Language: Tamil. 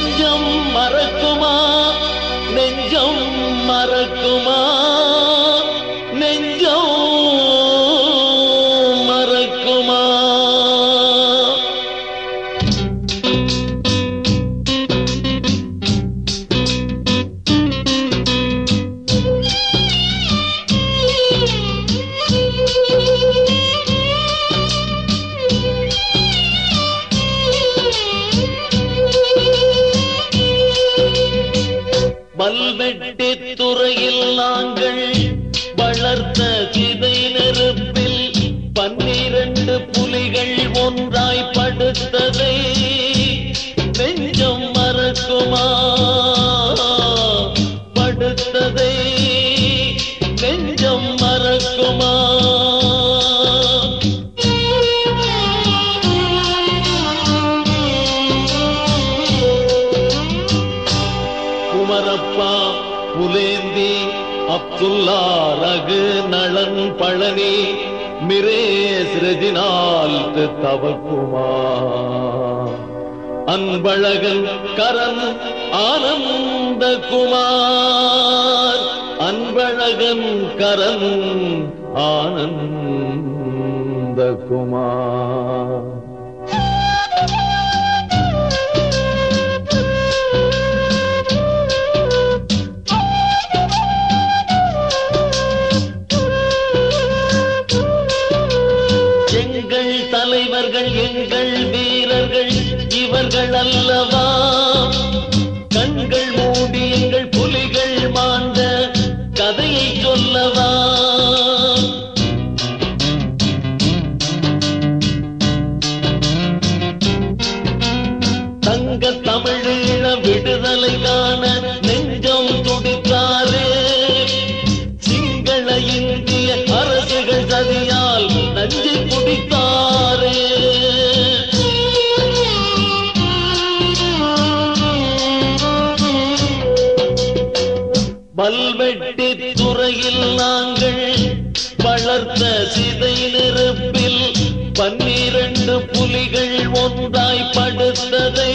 நெஞ்சம் மறக்குமா நெஞ்சம் மறக்குமா நெஞ்சம் மறக்குமா வல்வெட்டி துறையில் நாங்கள் வளர்த்த சிதை நெருப்பில் பன்னிரண்டு புலிகள் ஒன்றாய் படுத்ததை நெஞ்சம் மறக்குமா படுத்ததை நெஞ்சம் மறக்குமா குமரப்பா புலேந்தி அப்துல்லா ரகு நளன் பழனி மிரேஸ் ரெஜினால் தவக்குமா அன்பழகன் கரன் ஆனந்த குமார் அன்பழகன் கரன் ஆனந்த குமார் எங்கள் தலைவர்கள் எங்கள் வீரர்கள் இவர்கள் அல்லவா கண்கள் மூடி எங்கள் புலிகள் மாண்ட கதையை சொல்லவா தங்க தமிழீழ விடுதலை காண நெஞ்சம் துடித்தாரே சிங்கள இந்திய அரசுகள் சதியால் நஞ்சை குடித்தாரே பல்வெட்டி துறையில் நாங்கள் வளர்த்த சிதை நெருப்பில் பன்னிரண்டு புலிகள் ஒன்றாய் படுத்ததை